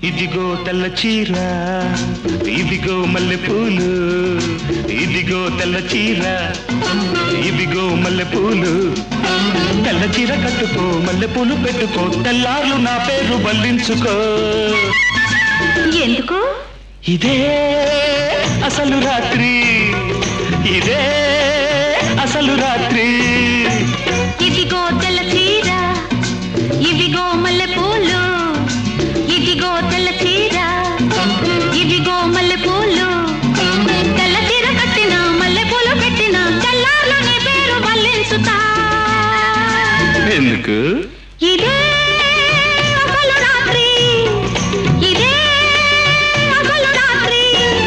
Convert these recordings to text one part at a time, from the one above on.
ఇదిగో తెల్ల చీర ఇదిగో మల్లె పూలు ఇదిగో తెల్ల చీర ఇదిగో మల్లె పూలు తెల్ల చీర కట్టుకో మల్లె పూలు పెట్టుకో తెల్లార్లు నా పేరు బల్లించుకో ఎందుకు ఇదే అసలు రాత్రి ఇదే అసలు రాత్రి ఇదిగో తెల్ల చీర ఇవిగో మల్లె పూలు ఇదిగో తెల్ల చీర ఇవిగో మల్లె పూలు తెల్ల చీర కట్టిన మల్లె పూలు పెట్టిన తెల్లార్లు నీ పేరు వల్లించుతా ఎందుకు ఇదే అసలు రాత్రి ఇదే అసలు రాత్రి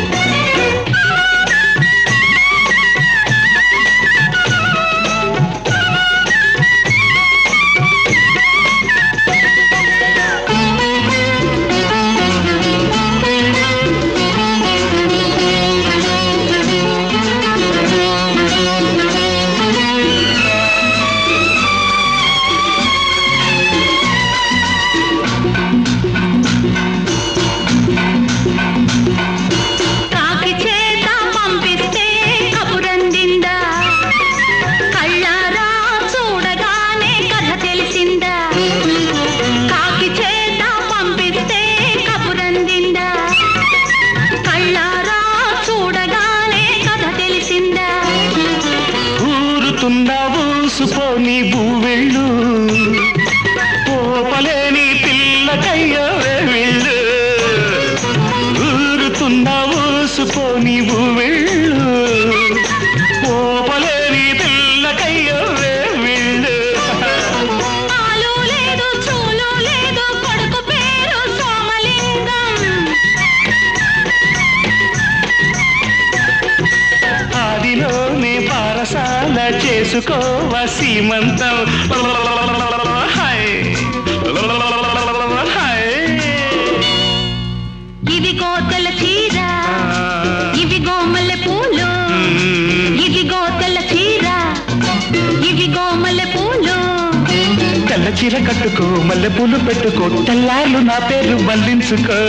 కాకి చేత పంపిస్తే కబురందిందా కళ్ళారా చూడగానే కథ తెలిసిందా కాకి చేత పంపిస్తే కబురందిందా కళ్ళారా చూడగానే కథ తెలిసిందా ఊరుతున్నా ఊసుపోని భూవెళ్ళు పోపలేని పిల్లకయ్య వెళ్ళు ఊరుతున్నా ఊసుపోని భూవెళ్ళు పోపలేని పిల్లకయ్య వెళ్ళు ఆలు లేదు చూలు లేదు కొడుకు పేరు సోమలింగం ఆదిలోనే పారసాల చేసుకోవ సీమంతం హాయ్ హాయ్ ఇదిగో తెల్ల చీర ఇవిగో మల్లె పూలు ఇదిగో తెల్ల చీర ఇవిగో మల్లె పూలు తెల్ల చీర కట్టుకో మల్లె పూలు పెట్టుకో తెల్లార్లు నా పేరు మళ్ళించుకో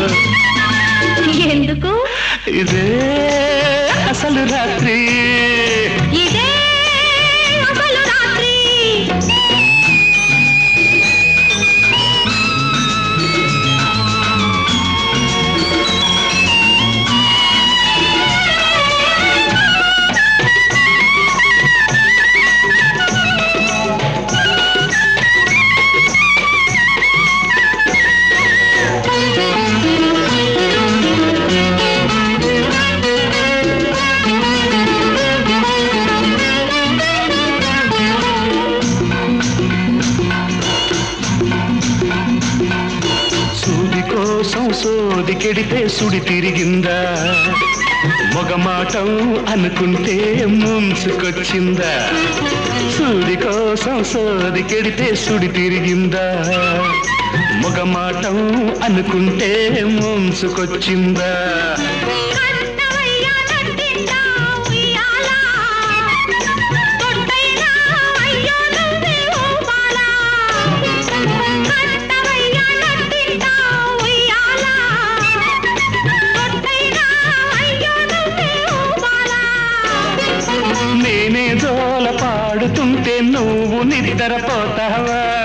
ఎందుకు ఇదే అసలు రాత్రి ఇదే అసలు రాత్రి సూది కోసం సోది కెడితే సుడి తిరిగిందా మొగమాటం అనుకుంటే ముంచుకొచ్చిందా సూది కోసం సోది కెడితే సుడి తిరిగిందా మొగమాటం అనుకుంటే ముంచుకొచ్చిందా కన్నవయ్య నట్టింటా ఉయ్యాల. తొట్టైనా అయ్యో నువ్వే ఊపాల. కన్నవయ్య నట్టింటా ఉయ్యాల. తొట్టైనా అయ్యో నువ్వే ఊపాల. నేనే జోల పాడుతుంటే నువ్వు నిద్రపోతావా